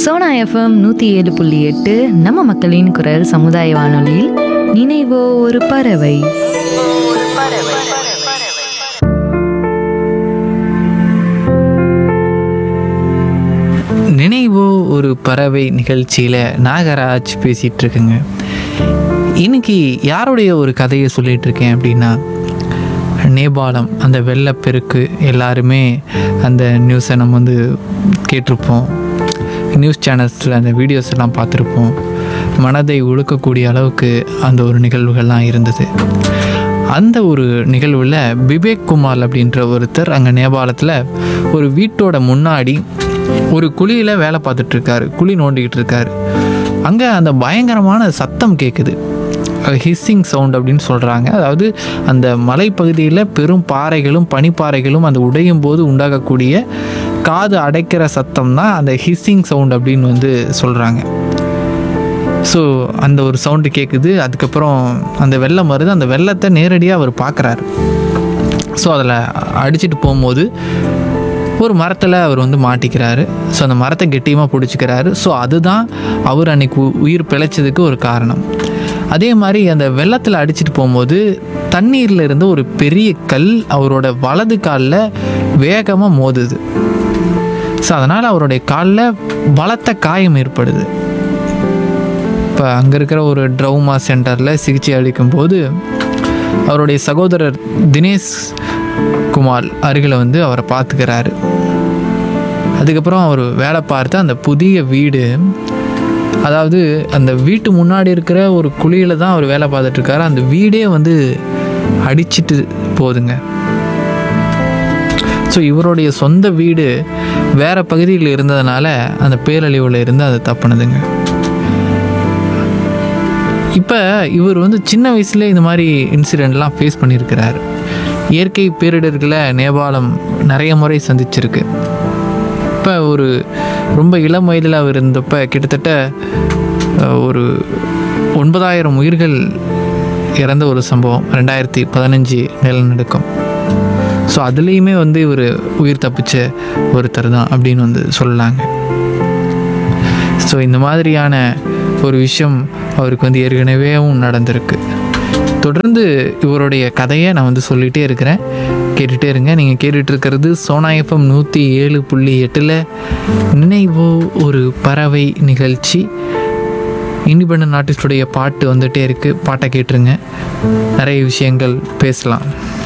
Sona FM நூற்றி ஏழு புள்ளி எட்டு நம்ம மக்களின் குரல் சமுதாய வானொலியில் நினைவோ ஒரு பறவை நினைவோ ஒரு பறவை நிகழ்ச்சியில் நாகராஜ் பேசிகிட்டு இருக்குங்க இன்னைக்கு யாருடைய ஒரு கதையை சொல்லிட்டு இருக்கேன் அப்படின்னா நேபாளம் அந்த வெள்ளப்பெருக்கு எல்லாருமே அந்த நியூஸை நம்ம வந்து கேட்டிருப்போம் நியூஸ் சேனல்ஸில் அந்த வீடியோஸ் எல்லாம் பார்த்துருப்போம் மனதை உழுக்கக்கூடிய அளவுக்கு அந்த ஒரு நிகழ்வுகள்லாம் இருந்தது அந்த ஒரு நிகழ்வில் பிபேக் குமார் அப்படின்ற ஒருத்தர் அங்கே நேபாளத்தில் ஒரு வீட்டோட முன்னாடி ஒரு குழியில் வேலை பார்த்துட்டு இருக்காரு குழி நோண்டிக்கிட்டு இருக்காரு அங்கே அந்த பயங்கரமான சத்தம் கேட்குது ஹிஸ்ஸிங் சவுண்ட் அப்படின்னு சொல்கிறாங்க அதாவது அந்த மலைப்பகுதியில் பெரும் பாறைகளும் பனிப்பாறைகளும் அந்த உடையும் போது உண்டாகக்கூடிய காது அடைக்கிற சத்தம் தான் அந்த ஹிஸ்ஸிங் சவுண்ட் அப்படின்னு வந்து சொல்கிறாங்க ஸோ அந்த ஒரு சவுண்டு கேட்குது அதுக்கப்புறம் அந்த வெள்ளம் வருது அந்த வெள்ளத்தை நேரடியாக அவர் பார்க்குறாரு ஸோ அதில் அடிச்சிட்டு போகும்போது ஒரு மரத்தில் அவர் வந்து மாட்டிக்கிறாரு ஸோ அந்த மரத்தை கெட்டியமாக பிடிச்சிக்கிறாரு ஸோ அதுதான் அவர் அன்னைக்கு உ- உயிர் பிழைச்சதுக்கு ஒரு காரணம் அதே மாதிரி அந்த வெள்ளத்தில் அடிச்சிட்டு போகும்போது தண்ணீரில் இருந்து ஒரு பெரிய கல் அவரோட வலது காலில் வேகமாக மோதுது ஸோ அதனால் அவருடைய காலில் பலத்த காயம் ஏற்படுது இப்போ அங்கே இருக்கிற ஒரு ட்ரௌமா சென்டரில் சிகிச்சை அளிக்கும்போது அவருடைய சகோதரர் தினேஷ் குமார் அருகில் வந்து அவரை பார்த்துக்கிறாரு அதுக்கப்புறம் அவர் வேலை பார்த்து அந்த புதிய வீடு அதாவது அந்த வீட்டு முன்னாடி இருக்கிற ஒரு குழியில் தான் அவர் வேலை பார்த்துட்டு இருக்காரு அந்த வீடே வந்து அடிச்சிட்டு போகுதுங்க ஸோ இவருடைய சொந்த வீடு வேற பகுதியில் இருந்ததுனால அந்த பேரழிவில் இருந்து அது தப்புனதுங்க இப்போ இவர் வந்து சின்ன வயசுல இந்த மாதிரி இன்சிடெண்ட்லாம் ஃபேஸ் பண்ணியிருக்கிறார் இயற்கை பேரிடர்களை நேபாளம் நிறைய முறை சந்திச்சிருக்கு இப்போ ஒரு ரொம்ப இளம் வயதில் அவர் இருந்தப்ப கிட்டத்தட்ட அஹ், ஒரு ஒன்பதாயிரம் உயிர்கள் இறந்த ஒரு சம்பவம் ரெண்டாயிரத்தி பதினஞ்சு நிலநடுக்கம் ஸோ அதுலேயுமே வந்து இவர் உயிர் தப்பிச்ச ஒருத்தர் தான் அப்படின்னு வந்து சொல்லலாங்க ஸோ இந்த மாதிரியான ஒரு விஷயம் அவருக்கு வந்து ஏற்கனவேவும் நடந்திருக்கு தொடர்ந்து இவருடைய கதையை நான் வந்து சொல்லிகிட்டே இருக்கிறேன் கேட்டுகிட்டே இருங்க நீங்கள் கேட்டுட்டு இருக்கிறது சோனா எஃப்எம் நூற்றி ஏழு புள்ளி எட்டில் நினைவோ ஒரு பறவை நிகழ்ச்சி இண்டிபெண்ட் ஆர்டிஸ்டுடைய பாட்டு வந்துகிட்டே இருக்குது பாட்டை கேட்டுருங்க நிறைய விஷயங்கள் பேசலாம்